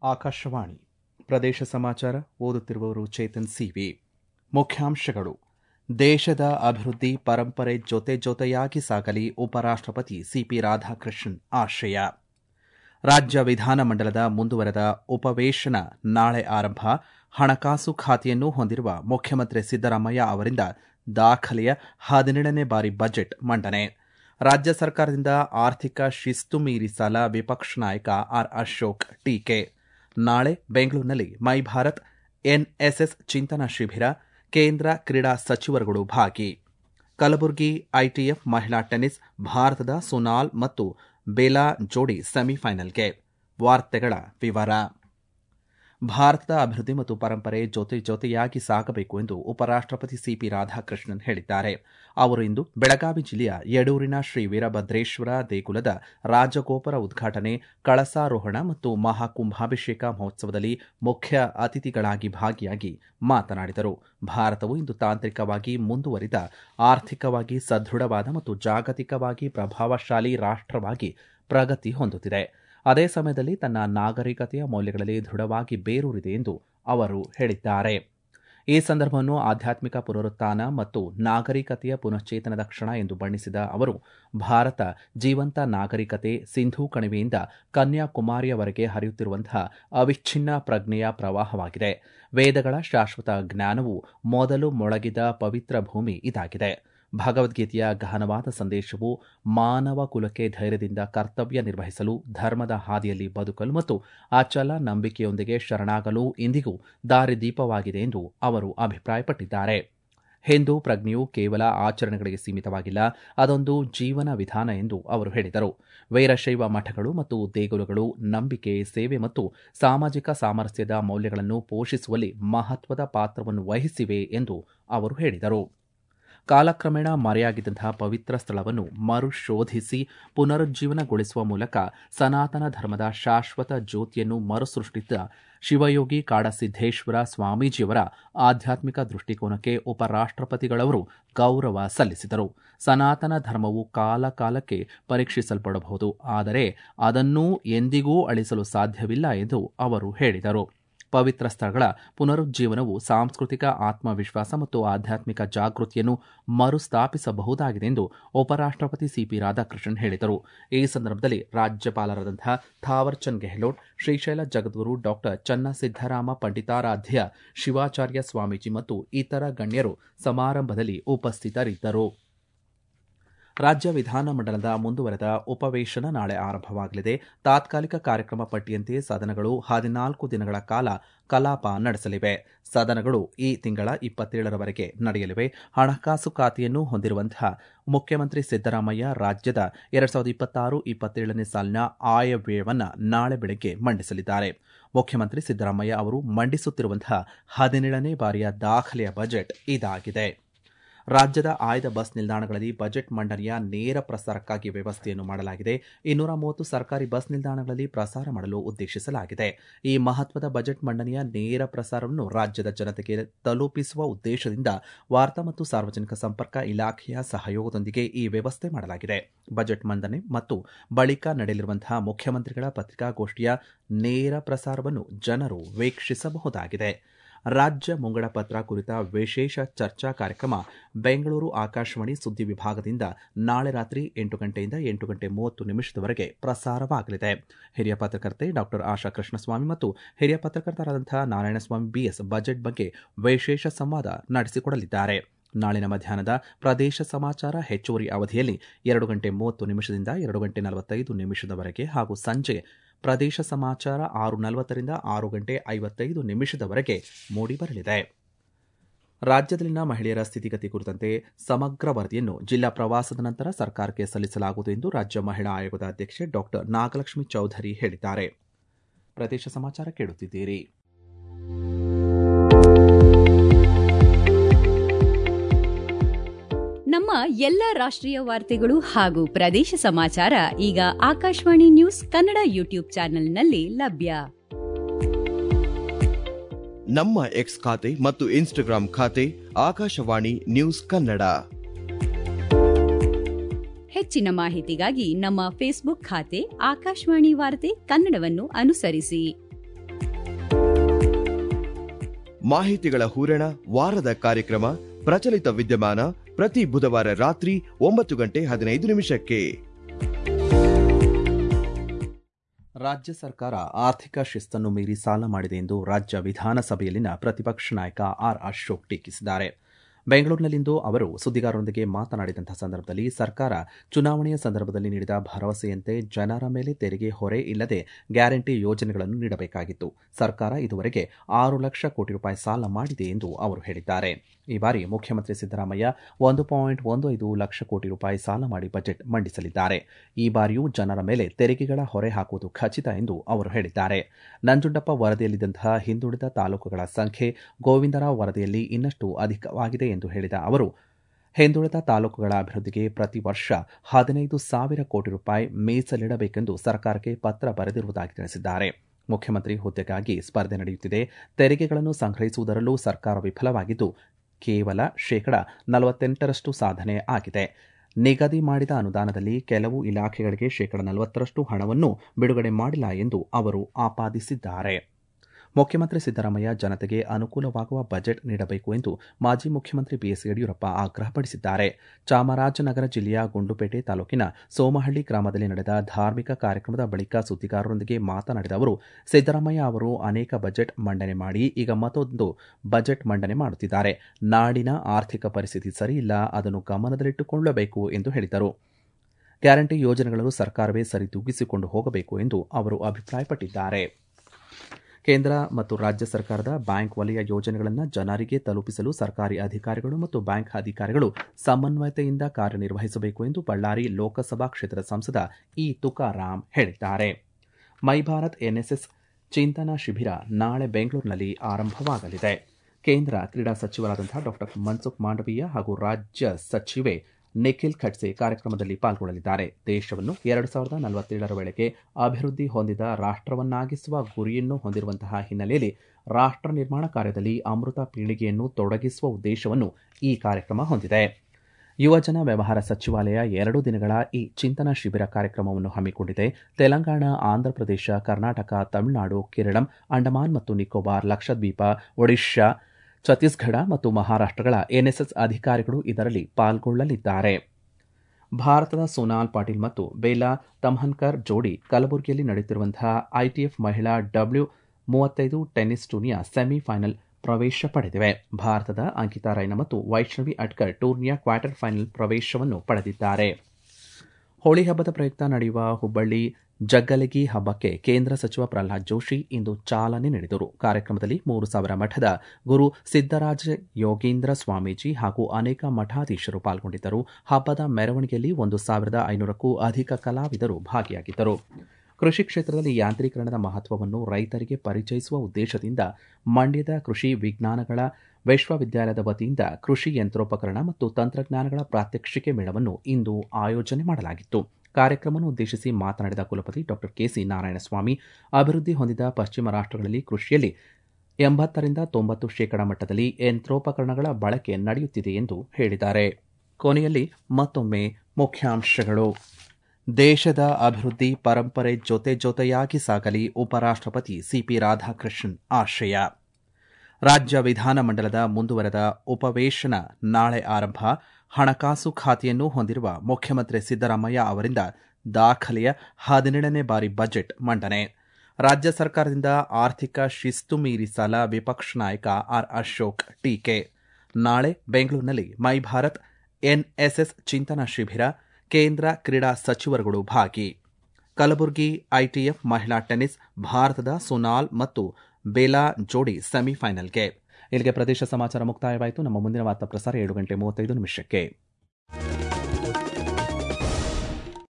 ಆಕಾಶವಾಣಿ ಪ್ರದೇಶ ಸಮಾಚಾರ ಓದುತ್ತಿರುವವರು ಚೇತನ್ ಸಿವಿ ಮುಖ್ಯಾಂಶಗಳು ದೇಶದ ಅಭಿವೃದ್ಧಿ ಪರಂಪರೆ ಜೊತೆ ಜೊತೆಯಾಗಿ ಸಾಗಲಿ ಉಪರಾಷ್ಟಪತಿ ಸಿಪಿ ರಾಧಾಕೃಷ್ಣನ್ ಆಶಯ ರಾಜ್ಯ ವಿಧಾನಮಂಡಲದ ಮುಂದುವರೆದ ಉಪವೇಶನ ನಾಳೆ ಆರಂಭ ಹಣಕಾಸು ಖಾತೆಯನ್ನು ಹೊಂದಿರುವ ಮುಖ್ಯಮಂತ್ರಿ ಸಿದ್ದರಾಮಯ್ಯ ಅವರಿಂದ ದಾಖಲೆಯ ಹದಿನೇಳನೇ ಬಾರಿ ಬಜೆಟ್ ಮಂಡನೆ ರಾಜ್ಯ ಸರ್ಕಾರದಿಂದ ಆರ್ಥಿಕ ಶಿಸ್ತು ಮೀರಿ ಸಾಲ ವಿಪಕ್ಷ ನಾಯಕ ಆರ್ ಅಶೋಕ್ ಟೀಕೆ ನಾಳೆ ಬೆಂಗಳೂರಿನಲ್ಲಿ ಮೈ ಭಾರತ್ ಎನ್ಎಸ್ಎಸ್ ಚಿಂತನಾ ಶಿಬಿರ ಕೇಂದ್ರ ಕ್ರೀಡಾ ಸಚಿವರುಗಳು ಭಾಗಿ ಕಲಬುರಗಿ ಐಟಿಎಫ್ ಮಹಿಳಾ ಟೆನ್ನಿಸ್ ಭಾರತದ ಸುನಾಲ್ ಮತ್ತು ಬೇಲಾ ಜೋಡಿ ಸೆಮಿಫೈನಲ್ಗೆ ವಾರ್ತೆಗಳ ವಿವರ ಭಾರತದ ಅಭಿವೃದ್ಧಿ ಮತ್ತು ಪರಂಪರೆ ಜೊತೆ ಜೊತೆಯಾಗಿ ಸಾಗಬೇಕು ಎಂದು ಉಪರಾಷ್ಟಪತಿ ಸಿಪಿ ರಾಧಾಕೃಷ್ಣನ್ ಹೇಳಿದ್ದಾರೆ ಅವರು ಇಂದು ಬೆಳಗಾವಿ ಜಿಲ್ಲೆಯ ಯಡೂರಿನ ಶ್ರೀ ವೀರಭದ್ರೇಶ್ವರ ದೇಗುಲದ ರಾಜಗೋಪುರ ಉದ್ಘಾಟನೆ ಕಳಸಾರೋಹಣ ಮತ್ತು ಮಹಾಕುಂಭಾಭಿಷೇಕ ಮಹೋತ್ಸವದಲ್ಲಿ ಮುಖ್ಯ ಅತಿಥಿಗಳಾಗಿ ಭಾಗಿಯಾಗಿ ಮಾತನಾಡಿದರು ಭಾರತವು ಇಂದು ತಾಂತ್ರಿಕವಾಗಿ ಮುಂದುವರಿದ ಆರ್ಥಿಕವಾಗಿ ಸದೃಢವಾದ ಮತ್ತು ಜಾಗತಿಕವಾಗಿ ಪ್ರಭಾವಶಾಲಿ ರಾಷ್ಟವಾಗಿ ಪ್ರಗತಿ ಹೊಂದುತ್ತಿದೆ ಅದೇ ಸಮಯದಲ್ಲಿ ತನ್ನ ನಾಗರಿಕತೆಯ ಮೌಲ್ಯಗಳಲ್ಲಿ ದೃಢವಾಗಿ ಬೇರೂರಿದೆ ಎಂದು ಅವರು ಹೇಳಿದ್ದಾರೆ ಈ ಸಂದರ್ಭವನ್ನು ಆಧ್ಯಾತ್ಮಿಕ ಪುನರುತ್ಥಾನ ಮತ್ತು ನಾಗರಿಕತೆಯ ಪುನಶ್ಚೇತನದ ಕ್ಷಣ ಎಂದು ಬಣ್ಣಿಸಿದ ಅವರು ಭಾರತ ಜೀವಂತ ನಾಗರಿಕತೆ ಸಿಂಧೂ ಕಣಿವೆಯಿಂದ ಕನ್ಯಾಕುಮಾರಿಯವರೆಗೆ ಹರಿಯುತ್ತಿರುವಂತಹ ಅವಿಚ್ಛಿನ್ನ ಪ್ರಜ್ಞೆಯ ಪ್ರವಾಹವಾಗಿದೆ ವೇದಗಳ ಶಾಶ್ವತ ಜ್ಞಾನವು ಮೊದಲು ಮೊಳಗಿದ ಪವಿತ್ರ ಭೂಮಿ ಇದಾಗಿದೆ ಭಗವದ್ಗೀತೆಯ ಗಹನವಾದ ಸಂದೇಶವು ಮಾನವ ಕುಲಕ್ಕೆ ಧೈರ್ಯದಿಂದ ಕರ್ತವ್ಯ ನಿರ್ವಹಿಸಲು ಧರ್ಮದ ಹಾದಿಯಲ್ಲಿ ಬದುಕಲು ಮತ್ತು ಅಚಲ ನಂಬಿಕೆಯೊಂದಿಗೆ ಶರಣಾಗಲು ಇಂದಿಗೂ ದಾರಿದೀಪವಾಗಿದೆ ಎಂದು ಅವರು ಅಭಿಪ್ರಾಯಪಟ್ಟಿದ್ದಾರೆ ಹಿಂದೂ ಪ್ರಜ್ಞೆಯು ಕೇವಲ ಆಚರಣೆಗಳಿಗೆ ಸೀಮಿತವಾಗಿಲ್ಲ ಅದೊಂದು ಜೀವನ ವಿಧಾನ ಎಂದು ಅವರು ಹೇಳಿದರು ವೀರಶೈವ ಮಠಗಳು ಮತ್ತು ದೇಗುಲಗಳು ನಂಬಿಕೆ ಸೇವೆ ಮತ್ತು ಸಾಮಾಜಿಕ ಸಾಮರಸ್ಯದ ಮೌಲ್ಯಗಳನ್ನು ಪೋಷಿಸುವಲ್ಲಿ ಮಹತ್ವದ ಪಾತ್ರವನ್ನು ವಹಿಸಿವೆ ಎಂದು ಅವರು ಹೇಳಿದರು ಕಾಲಕ್ರಮೇಣ ಮರೆಯಾಗಿದ್ದಂತಹ ಪವಿತ್ರ ಸ್ಥಳವನ್ನು ಮರುಶೋಧಿಸಿ ಪುನರುಜ್ಜೀವನಗೊಳಿಸುವ ಮೂಲಕ ಸನಾತನ ಧರ್ಮದ ಶಾಶ್ವತ ಜ್ಯೋತಿಯನ್ನು ಮರುಸೃಷ್ಟಿಸಿದ ಶಿವಯೋಗಿ ಕಾಡಸಿದ್ದೇಶ್ವರ ಸ್ವಾಮೀಜಿಯವರ ಆಧ್ಯಾತ್ಮಿಕ ದೃಷ್ಟಿಕೋನಕ್ಕೆ ಉಪರಾಷ್ಟಪತಿಗಳವರು ಗೌರವ ಸಲ್ಲಿಸಿದರು ಸನಾತನ ಧರ್ಮವು ಕಾಲ ಕಾಲಕ್ಕೆ ಪರೀಕ್ಷಿಸಲ್ಪಡಬಹುದು ಆದರೆ ಅದನ್ನೂ ಎಂದಿಗೂ ಅಳಿಸಲು ಸಾಧ್ಯವಿಲ್ಲ ಎಂದು ಅವರು ಹೇಳಿದರು ಪವಿತ್ರ ಸ್ಥಳಗಳ ಪುನರುಜ್ಜೀವನವು ಸಾಂಸ್ಕೃತಿಕ ಆತ್ಮವಿಶ್ವಾಸ ಮತ್ತು ಆಧ್ಯಾತ್ಮಿಕ ಜಾಗೃತಿಯನ್ನು ಮರುಸ್ಥಾಪಿಸಬಹುದಾಗಿದೆ ಎಂದು ಉಪರಾಷ್ಟಪತಿ ಸಿಪಿ ರಾಧಾಕೃಷ್ಣನ್ ಹೇಳಿದರು ಈ ಸಂದರ್ಭದಲ್ಲಿ ರಾಜ್ಯಪಾಲರಾದಂತಹ ಥಾವರ್ಚಂದ್ ಗೆಹ್ಲೋಟ್ ಶ್ರೀಶೈಲ ಜಗದ್ಗುರು ಡಾಕ್ಟರ್ ಚನ್ನಸಿದ್ದರಾಮ ಪಂಡಿತಾರಾಧ್ಯ ಶಿವಾಚಾರ್ಯ ಸ್ವಾಮೀಜಿ ಮತ್ತು ಇತರ ಗಣ್ಯರು ಸಮಾರಂಭದಲ್ಲಿ ಉಪಸ್ಥಿತರಿದ್ದರು ರಾಜ್ಯ ವಿಧಾನಮಂಡಲದ ಮುಂದುವರೆದ ಉಪವೇಶನ ನಾಳೆ ಆರಂಭವಾಗಲಿದೆ ತಾತ್ಕಾಲಿಕ ಕಾರ್ಯಕ್ರಮ ಪಟ್ಟಿಯಂತೆ ಸದನಗಳು ಹದಿನಾಲ್ಕು ದಿನಗಳ ಕಾಲ ಕಲಾಪ ನಡೆಸಲಿವೆ ಸದನಗಳು ಈ ತಿಂಗಳ ಇಪ್ಪತ್ತೇಳರವರೆಗೆ ನಡೆಯಲಿವೆ ಹಣಕಾಸು ಖಾತೆಯನ್ನು ಹೊಂದಿರುವಂತಹ ಮುಖ್ಯಮಂತ್ರಿ ಸಿದ್ದರಾಮಯ್ಯ ರಾಜ್ಯದ ಎರಡ್ ಸಾವಿರದ ಇಪ್ಪತ್ತಾರು ಇಪ್ಪತ್ತೇಳನೇ ಸಾಲಿನ ಆಯವ್ಯಯವನ್ನು ನಾಳೆ ಬೆಳಗ್ಗೆ ಮಂಡಿಸಲಿದ್ದಾರೆ ಮುಖ್ಯಮಂತ್ರಿ ಸಿದ್ದರಾಮಯ್ಯ ಅವರು ಮಂಡಿಸುತ್ತಿರುವಂತಹ ಹದಿನೇಳನೇ ಬಾರಿಯ ದಾಖಲೆಯ ಬಜೆಟ್ ಇದಾಗಿದೆ ರಾಜ್ಯದ ಆಯ್ದ ಬಸ್ ನಿಲ್ದಾಣಗಳಲ್ಲಿ ಬಜೆಟ್ ಮಂಡನೆಯ ನೇರ ಪ್ರಸಾರಕ್ಕಾಗಿ ವ್ಯವಸ್ಥೆಯನ್ನು ಮಾಡಲಾಗಿದೆ ಇನ್ನೂರ ಮೂವತ್ತು ಸರ್ಕಾರಿ ಬಸ್ ನಿಲ್ದಾಣಗಳಲ್ಲಿ ಪ್ರಸಾರ ಮಾಡಲು ಉದ್ದೇಶಿಸಲಾಗಿದೆ ಈ ಮಹತ್ವದ ಬಜೆಟ್ ಮಂಡನೆಯ ನೇರ ಪ್ರಸಾರವನ್ನು ರಾಜ್ಯದ ಜನತೆಗೆ ತಲುಪಿಸುವ ಉದ್ದೇಶದಿಂದ ವಾರ್ತಾ ಮತ್ತು ಸಾರ್ವಜನಿಕ ಸಂಪರ್ಕ ಇಲಾಖೆಯ ಸಹಯೋಗದೊಂದಿಗೆ ಈ ವ್ಯವಸ್ಥೆ ಮಾಡಲಾಗಿದೆ ಬಜೆಟ್ ಮಂಡನೆ ಮತ್ತು ಬಳಿಕ ನಡೆಯಲಿರುವಂತಹ ಮುಖ್ಯಮಂತ್ರಿಗಳ ಪತ್ರಿಕಾಗೋಷ್ಠಿಯ ನೇರ ಪ್ರಸಾರವನ್ನು ಜನರು ವೀಕ್ಷಿಸಬಹುದಾಗಿದೆ ರಾಜ್ಯ ಮುಂಗಡ ಪತ್ರ ಕುರಿತ ವಿಶೇಷ ಚರ್ಚಾ ಕಾರ್ಯಕ್ರಮ ಬೆಂಗಳೂರು ಆಕಾಶವಾಣಿ ಸುದ್ದಿ ವಿಭಾಗದಿಂದ ನಾಳೆ ರಾತ್ರಿ ಎಂಟು ಗಂಟೆಯಿಂದ ಎಂಟು ಗಂಟೆ ಮೂವತ್ತು ನಿಮಿಷದವರೆಗೆ ಪ್ರಸಾರವಾಗಲಿದೆ ಹಿರಿಯ ಪತ್ರಕರ್ತೆ ಡಾಕ್ಟರ್ ಆಶಾ ಕೃಷ್ಣಸ್ವಾಮಿ ಮತ್ತು ಹಿರಿಯ ಪತ್ರಕರ್ತರಾದಂತಹ ನಾರಾಯಣಸ್ವಾಮಿ ಬಿಎಸ್ ಬಜೆಟ್ ಬಗ್ಗೆ ವಿಶೇಷ ಸಂವಾದ ನಡೆಸಿಕೊಡಲಿದ್ದಾರೆ ನಾಳಿನ ಮಧ್ಯಾಹ್ನದ ಪ್ರದೇಶ ಸಮಾಚಾರ ಹೆಚ್ಚುವರಿ ಅವಧಿಯಲ್ಲಿ ಎರಡು ಗಂಟೆ ಮೂವತ್ತು ನಿಮಿಷದಿಂದ ಎರಡು ಗಂಟೆ ನಲವತ್ತೈದು ನಿಮಿಷದವರೆಗೆ ಹಾಗೂ ಸಂಜೆ ಪ್ರದೇಶ ಸಮಾಚಾರ ಆರು ನಲವತ್ತರಿಂದ ಆರು ಗಂಟೆ ಐವತ್ತೈದು ನಿಮಿಷದವರೆಗೆ ಮೂಡಿಬರಲಿದೆ ರಾಜ್ಯದಲ್ಲಿನ ಮಹಿಳೆಯರ ಸ್ಥಿತಿಗತಿ ಕುರಿತಂತೆ ಸಮಗ್ರ ವರದಿಯನ್ನು ಜಿಲ್ಲಾ ಪ್ರವಾಸದ ನಂತರ ಸರ್ಕಾರಕ್ಕೆ ಸಲ್ಲಿಸಲಾಗುವುದು ಎಂದು ರಾಜ್ಯ ಮಹಿಳಾ ಆಯೋಗದ ಅಧ್ಯಕ್ಷೆ ಡಾಕ್ಟರ್ ನಾಗಲಕ್ಷ್ಮಿ ಚೌಧರಿ ಹೇಳಿದ್ದಾರೆ ಪ್ರದೇಶ ಸಮಾಚಾರ ಕೇಳುತ್ತಿದ್ದೀರಿ ನಮ್ಮ ಎಲ್ಲ ರಾಷ್ಟ್ರೀಯ ವಾರ್ತೆಗಳು ಹಾಗೂ ಪ್ರದೇಶ ಸಮಾಚಾರ ಈಗ ಆಕಾಶವಾಣಿ ನ್ಯೂಸ್ ಕನ್ನಡ ಯೂಟ್ಯೂಬ್ ಚಾನೆಲ್ನಲ್ಲಿ ಲಭ್ಯ ನಮ್ಮ ಎಕ್ಸ್ ಖಾತೆ ಮತ್ತು ಇನ್ಸ್ಟಾಗ್ರಾಂ ಖಾತೆ ಆಕಾಶವಾಣಿ ನ್ಯೂಸ್ ಕನ್ನಡ ಹೆಚ್ಚಿನ ಮಾಹಿತಿಗಾಗಿ ನಮ್ಮ ಫೇಸ್ಬುಕ್ ಖಾತೆ ಆಕಾಶವಾಣಿ ವಾರ್ತೆ ಕನ್ನಡವನ್ನು ಅನುಸರಿಸಿ ಮಾಹಿತಿಗಳ ಹೂರಣ ವಾರದ ಕಾರ್ಯಕ್ರಮ ಪ್ರಚಲಿತ ವಿದ್ಯಮಾನ ಪ್ರತಿ ಬುಧವಾರ ರಾತ್ರಿ ಒಂಬತ್ತು ಗಂಟೆ ಹದಿನೈದು ನಿಮಿಷಕ್ಕೆ ರಾಜ್ಯ ಸರ್ಕಾರ ಆರ್ಥಿಕ ಶಿಸ್ತನ್ನು ಮೀರಿ ಸಾಲ ಮಾಡಿದೆ ಎಂದು ರಾಜ್ಯ ವಿಧಾನಸಭೆಯಲ್ಲಿನ ಪ್ರತಿಪಕ್ಷ ನಾಯಕ ಆರ್ ಅಶೋಕ್ ಟೀಕಿಸಿದ್ದಾರೆ ಬೆಂಗಳೂರಿನಲ್ಲಿಂದು ಅವರು ಸುದ್ದಿಗಾರರೊಂದಿಗೆ ಮಾತನಾಡಿದಂತಹ ಸಂದರ್ಭದಲ್ಲಿ ಸರ್ಕಾರ ಚುನಾವಣೆಯ ಸಂದರ್ಭದಲ್ಲಿ ನೀಡಿದ ಭರವಸೆಯಂತೆ ಜನರ ಮೇಲೆ ತೆರಿಗೆ ಹೊರೆ ಇಲ್ಲದೆ ಗ್ಯಾರಂಟಿ ಯೋಜನೆಗಳನ್ನು ನೀಡಬೇಕಾಗಿತ್ತು ಸರ್ಕಾರ ಇದುವರೆಗೆ ಆರು ಲಕ್ಷ ಕೋಟಿ ರೂಪಾಯಿ ಸಾಲ ಮಾಡಿದೆ ಎಂದು ಅವರು ಹೇಳಿದ್ದಾರೆ ಈ ಬಾರಿ ಮುಖ್ಯಮಂತ್ರಿ ಸಿದ್ದರಾಮಯ್ಯ ಒಂದು ಪಾಯಿಂಟ್ ಒಂದು ಐದು ಲಕ್ಷ ಕೋಟಿ ರೂಪಾಯಿ ಸಾಲ ಮಾಡಿ ಬಜೆಟ್ ಮಂಡಿಸಲಿದ್ದಾರೆ ಈ ಬಾರಿಯೂ ಜನರ ಮೇಲೆ ತೆರಿಗೆಗಳ ಹೊರೆ ಹಾಕುವುದು ಖಚಿತ ಎಂದು ಅವರು ಹೇಳಿದ್ದಾರೆ ನಂಜುಂಡಪ್ಪ ವರದಿಯಲ್ಲಿದ್ದಂತಹ ಹಿಂದುಳಿದ ತಾಲೂಕುಗಳ ಸಂಖ್ಯೆ ಗೋವಿಂದರಾವ್ ವರದಿಯಲ್ಲಿ ಇನ್ನಷ್ಟು ಅಧಿಕವಾಗಿದೆ ಎಂದು ಹೇಳಿದ ಅವರು ಹಿಂದುಳಿದ ತಾಲೂಕುಗಳ ಅಭಿವೃದ್ಧಿಗೆ ಪ್ರತಿ ವರ್ಷ ಹದಿನೈದು ಸಾವಿರ ಕೋಟಿ ರೂಪಾಯಿ ಮೀಸಲಿಡಬೇಕೆಂದು ಸರ್ಕಾರಕ್ಕೆ ಪತ್ರ ಬರೆದಿರುವುದಾಗಿ ತಿಳಿಸಿದ್ದಾರೆ ಮುಖ್ಯಮಂತ್ರಿ ಹುದ್ದೆಗಾಗಿ ಸ್ಪರ್ಧೆ ನಡೆಯುತ್ತಿದೆ ತೆರಿಗೆಗಳನ್ನು ಸಂಗ್ರಹಿಸುವುದರಲ್ಲೂ ಸರ್ಕಾರ ವಿಫಲವಾಗಿದ್ದು ಕೇವಲ ಶೇಕಡ ನಲವತ್ತೆಂಟರಷ್ಟು ಸಾಧನೆ ಆಗಿದೆ ನಿಗದಿ ಮಾಡಿದ ಅನುದಾನದಲ್ಲಿ ಕೆಲವು ಇಲಾಖೆಗಳಿಗೆ ಶೇಕಡ ನಲವತ್ತರಷ್ಟು ಹಣವನ್ನು ಬಿಡುಗಡೆ ಮಾಡಿಲ್ಲ ಎಂದು ಅವರು ಆಪಾದಿಸಿದ್ದಾರೆ ಮುಖ್ಯಮಂತ್ರಿ ಸಿದ್ದರಾಮಯ್ಯ ಜನತೆಗೆ ಅನುಕೂಲವಾಗುವ ಬಜೆಟ್ ನೀಡಬೇಕು ಎಂದು ಮಾಜಿ ಮುಖ್ಯಮಂತ್ರಿ ಬಿಎಸ್ ಯಡಿಯೂರಪ್ಪ ಆಗ್ರಹಪಡಿಸಿದ್ದಾರೆ ಚಾಮರಾಜನಗರ ಜಿಲ್ಲೆಯ ಗುಂಡ್ಲುಪೇಟೆ ತಾಲೂಕಿನ ಸೋಮಹಳ್ಳಿ ಗ್ರಾಮದಲ್ಲಿ ನಡೆದ ಧಾರ್ಮಿಕ ಕಾರ್ಯಕ್ರಮದ ಬಳಿಕ ಸುದ್ದಿಗಾರರೊಂದಿಗೆ ಮಾತನಾಡಿದ ಅವರು ಸಿದ್ದರಾಮಯ್ಯ ಅವರು ಅನೇಕ ಬಜೆಟ್ ಮಂಡನೆ ಮಾಡಿ ಈಗ ಮತ್ತೊಂದು ಬಜೆಟ್ ಮಂಡನೆ ಮಾಡುತ್ತಿದ್ದಾರೆ ನಾಡಿನ ಆರ್ಥಿಕ ಪರಿಸ್ಥಿತಿ ಸರಿಯಿಲ್ಲ ಅದನ್ನು ಗಮನದಲ್ಲಿಟ್ಟುಕೊಳ್ಳಬೇಕು ಎಂದು ಹೇಳಿದರು ಗ್ಯಾರಂಟಿ ಯೋಜನೆಗಳನ್ನು ಸರ್ಕಾರವೇ ಸರಿದೂಗಿಸಿಕೊಂಡು ಹೋಗಬೇಕು ಎಂದು ಅವರು ಅಭಿಪ್ರಾಯಪಟ್ಟಿದ್ದಾರೆ ಕೇಂದ್ರ ಮತ್ತು ರಾಜ್ಯ ಸರ್ಕಾರದ ಬ್ಯಾಂಕ್ ವಲಯ ಯೋಜನೆಗಳನ್ನು ಜನರಿಗೆ ತಲುಪಿಸಲು ಸರ್ಕಾರಿ ಅಧಿಕಾರಿಗಳು ಮತ್ತು ಬ್ಯಾಂಕ್ ಅಧಿಕಾರಿಗಳು ಸಮನ್ವಯತೆಯಿಂದ ಕಾರ್ಯನಿರ್ವಹಿಸಬೇಕು ಎಂದು ಬಳ್ಳಾರಿ ಲೋಕಸಭಾ ಕ್ಷೇತ್ರದ ಸಂಸದ ಇ ತುಕಾರಾಂ ಹೇಳಿದ್ದಾರೆ ಮೈ ಭಾರತ್ ಎನ್ಎಸ್ಎಸ್ ಚಿಂತನಾ ಶಿಬಿರ ನಾಳೆ ಬೆಂಗಳೂರಿನಲ್ಲಿ ಆರಂಭವಾಗಲಿದೆ ಕೇಂದ್ರ ಕ್ರೀಡಾ ಸಚಿವರಾದಂತಹ ಡಾಕ್ಟರ್ ಮನ್ಸುಖ್ ಮಾಂಡವೀಯ ಹಾಗೂ ರಾಜ್ಯ ಸಚಿವೆ ನಿಖಿಲ್ ಖಡ್ಸೆ ಕಾರ್ಯಕ್ರಮದಲ್ಲಿ ಪಾಲ್ಗೊಳ್ಳಲಿದ್ದಾರೆ ದೇಶವನ್ನು ಎರಡು ಸಾವಿರದ ನಲವತ್ತೇಳರ ವೇಳೆಗೆ ಅಭಿವೃದ್ಧಿ ಹೊಂದಿದ ರಾಷ್ಟ್ರವನ್ನಾಗಿಸುವ ಗುರಿಯನ್ನು ಹೊಂದಿರುವಂತಹ ಹಿನ್ನೆಲೆಯಲ್ಲಿ ರಾಷ್ಟ್ರ ನಿರ್ಮಾಣ ಕಾರ್ಯದಲ್ಲಿ ಅಮೃತ ಪೀಳಿಗೆಯನ್ನು ತೊಡಗಿಸುವ ಉದ್ದೇಶವನ್ನು ಈ ಕಾರ್ಯಕ್ರಮ ಹೊಂದಿದೆ ಯುವಜನ ವ್ಯವಹಾರ ಸಚಿವಾಲಯ ಎರಡು ದಿನಗಳ ಈ ಚಿಂತನಾ ಶಿಬಿರ ಕಾರ್ಯಕ್ರಮವನ್ನು ಹಮ್ಮಿಕೊಂಡಿದೆ ತೆಲಂಗಾಣ ಆಂಧ್ರಪ್ರದೇಶ ಕರ್ನಾಟಕ ತಮಿಳುನಾಡು ಕೇರಳಂ ಅಂಡಮಾನ್ ಮತ್ತು ನಿಕೋಬಾರ್ ಲಕ್ಷದ್ವೀಪ ಒಡಿಶಾ ಛತ್ತೀಸ್ಗಢ ಮತ್ತು ಮಹಾರಾಷ್ಟಗಳ ಎನ್ಎಸ್ಎಸ್ ಅಧಿಕಾರಿಗಳು ಇದರಲ್ಲಿ ಪಾಲ್ಗೊಳ್ಳಲಿದ್ದಾರೆ ಭಾರತದ ಸೋನಾಲ್ ಪಾಟೀಲ್ ಮತ್ತು ಬೇಲಾ ತಮ್ಹನ್ಕರ್ ಜೋಡಿ ಕಲಬುರಗಿಯಲ್ಲಿ ನಡೆಯುತ್ತಿರುವಂತಹ ಐಟಿಎಫ್ ಮಹಿಳಾ ಡಬ್ಲ್ಯೂ ಮೂವತ್ತೈದು ಟೆನ್ನಿಸ್ ಟೂರ್ನಿಯ ಸೆಮಿಫೈನಲ್ ಪ್ರವೇಶ ಪಡೆದಿವೆ ಭಾರತದ ಅಂಕಿತಾ ರೈನಾ ಮತ್ತು ವೈಷ್ಣವಿ ಅಟ್ಕರ್ ಟೂರ್ನಿಯ ಕ್ವಾರ್ಟರ್ ಫೈನಲ್ ಪ್ರವೇಶವನ್ನು ಪಡೆದಿದ್ದಾರೆ ಹೋಳಿ ಹಬ್ಬದ ಪ್ರಯುಕ್ತ ನಡೆಯುವ ಹುಬ್ಬಳ್ಳಿ ಜಗ್ಗಲಗಿ ಹಬ್ಬಕ್ಕೆ ಕೇಂದ್ರ ಸಚಿವ ಪ್ರಹ್ಲಾದ್ ಜೋಶಿ ಇಂದು ಚಾಲನೆ ನೀಡಿದರು ಕಾರ್ಯಕ್ರಮದಲ್ಲಿ ಮೂರು ಸಾವಿರ ಮಠದ ಗುರು ಸಿದ್ದರಾಜ ಯೋಗೀಂದ್ರ ಸ್ವಾಮೀಜಿ ಹಾಗೂ ಅನೇಕ ಮಠಾಧೀಶರು ಪಾಲ್ಗೊಂಡಿದ್ದರು ಹಬ್ಬದ ಮೆರವಣಿಗೆಯಲ್ಲಿ ಒಂದು ಸಾವಿರದ ಐನೂರಕ್ಕೂ ಅಧಿಕ ಕಲಾವಿದರು ಭಾಗಿಯಾಗಿದ್ದರು ಕೃಷಿ ಕ್ಷೇತ್ರದಲ್ಲಿ ಯಾಂತ್ರೀಕರಣದ ಮಹತ್ವವನ್ನು ರೈತರಿಗೆ ಪರಿಚಯಿಸುವ ಉದ್ದೇಶದಿಂದ ಮಂಡ್ಯದ ಕೃಷಿ ವಿಜ್ಞಾನಗಳ ವಿಶ್ವವಿದ್ಯಾಲಯದ ವತಿಯಿಂದ ಕೃಷಿ ಯಂತ್ರೋಪಕರಣ ಮತ್ತು ತಂತ್ರಜ್ಞಾನಗಳ ಪ್ರಾತ್ಯಕ್ಷಿಕೆ ಮೇಳವನ್ನು ಇಂದು ಆಯೋಜನೆ ಮಾಡಲಾಗಿತ್ತು ಕಾರ್ಯಕ್ರಮವನ್ನು ಉದ್ದೇಶಿಸಿ ಮಾತನಾಡಿದ ಕುಲಪತಿ ಡಾಕ್ಟರ್ ಕೆಸಿ ನಾರಾಯಣಸ್ವಾಮಿ ಅಭಿವೃದ್ಧಿ ಹೊಂದಿದ ಪಶ್ಚಿಮ ರಾಷ್ಟ್ರಗಳಲ್ಲಿ ಕೃಷಿಯಲ್ಲಿ ಎಂಬತ್ತರಿಂದ ತೊಂಬತ್ತು ಶೇಕಡ ಮಟ್ಟದಲ್ಲಿ ಯಂತ್ರೋಪಕರಣಗಳ ಬಳಕೆ ನಡೆಯುತ್ತಿದೆ ಎಂದು ಹೇಳಿದ್ದಾರೆ ಕೊನೆಯಲ್ಲಿ ಮತ್ತೊಮ್ಮೆ ಮುಖ್ಯಾಂಶಗಳು ದೇಶದ ಅಭಿವೃದ್ಧಿ ಪರಂಪರೆ ಜೊತೆ ಜೊತೆಯಾಗಿ ಸಾಗಲಿ ಉಪರಾಷ್ಟಪತಿ ಸಿಪಿ ರಾಧಾಕೃಷ್ಣನ್ ಆಶಯ ರಾಜ್ಯ ವಿಧಾನಮಂಡಲದ ಮುಂದುವರೆದ ಉಪವೇಶನ ನಾಳೆ ಆರಂಭ ಹಣಕಾಸು ಖಾತೆಯನ್ನು ಹೊಂದಿರುವ ಮುಖ್ಯಮಂತ್ರಿ ಸಿದ್ದರಾಮಯ್ಯ ಅವರಿಂದ ದಾಖಲೆಯ ಹದಿನೇಳನೇ ಬಾರಿ ಬಜೆಟ್ ಮಂಡನೆ ರಾಜ್ಯ ಸರ್ಕಾರದಿಂದ ಆರ್ಥಿಕ ಶಿಸ್ತು ಮೀರಿ ಸಾಲ ವಿಪಕ್ಷ ನಾಯಕ ಆರ್ ಅಶೋಕ್ ಟೀಕೆ ನಾಳೆ ಬೆಂಗಳೂರಿನಲ್ಲಿ ಮೈ ಭಾರತ್ ಎನ್ಎಸ್ಎಸ್ ಚಿಂತನಾ ಶಿಬಿರ ಕೇಂದ್ರ ಕ್ರೀಡಾ ಸಚಿವರುಗಳು ಭಾಗಿ ಕಲಬುರಗಿ ಐಟಿಎಫ್ ಮಹಿಳಾ ಟೆನ್ನಿಸ್ ಭಾರತದ ಸುನಾಲ್ ಮತ್ತು ಬೇಲಾ ಜೋಡಿ ಸೆಮಿಫೈನಲ್ಗೆ ಇಲ್ಲಿಗೆ ಪ್ರದೇಶ ಸಮಾಚಾರ ಮುಕ್ತಾಯವಾಯಿತು ನಮ್ಮ ಮುಂದಿನ ವಾರ್ತಾ ಪ್ರಸಾರ ಏಳು ಗಂಟೆ ಮೂವತ್ತೈದು ನಿಮಿಷಕ್ಕೆ